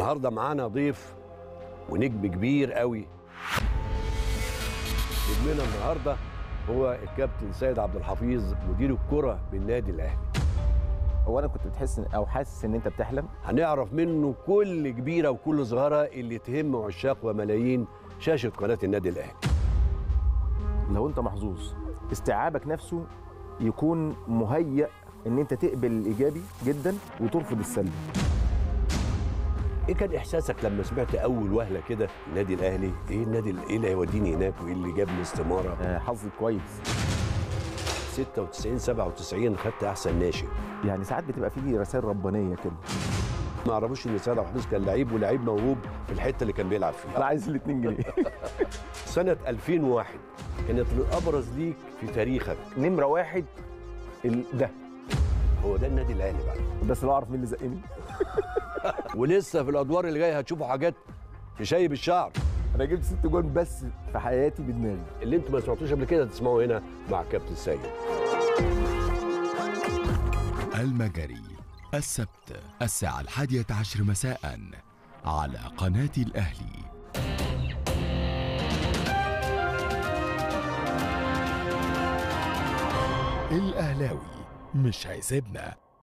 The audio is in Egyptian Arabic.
النهارده معانا ضيف ونجم كبير قوي نجمنا النهارده هو الكابتن سيد عبد الحفيظ مدير الكره بالنادي الاهلي هو انا كنت بتحس إن- او حاسس ان انت بتحلم هنعرف منه كل كبيره وكل صغيره اللي تهم عشاق وملايين شاشه قناه النادي الاهلي لو انت محظوظ استيعابك نفسه يكون مهيأ ان انت تقبل الايجابي جدا وترفض السلبي ايه كان احساسك لما سمعت اول وهله كده النادي الاهلي ايه النادي ايه اللي هيوديني هناك وايه اللي جاب لي استماره آه، حظي كويس 96 97 خدت احسن ناشئ يعني ساعات بتبقى فيه رسائل ربانيه كده ما اعرفوش ان سيد عبد الحفيظ كان لعيب ولعيب موهوب في الحته اللي كان بيلعب انا فيها عايز ال 2 جنيه سنه 2001 كانت الابرز ليك في تاريخك نمره واحد ال- ده هو ده النادي الاهلي بقى بس لو اعرف مين اللي زقني ولسه في الادوار اللي جايه هتشوفوا حاجات تشيب الشعر انا جبت ست جول بس في حياتي بدماغي اللي انتوا ما سمعتوش قبل كده تسمعوا هنا مع كابتن سيد المجري السبت الساعة الحادية عشر مساء على قناة الأهلي الأهلاوي مش هيسيبنا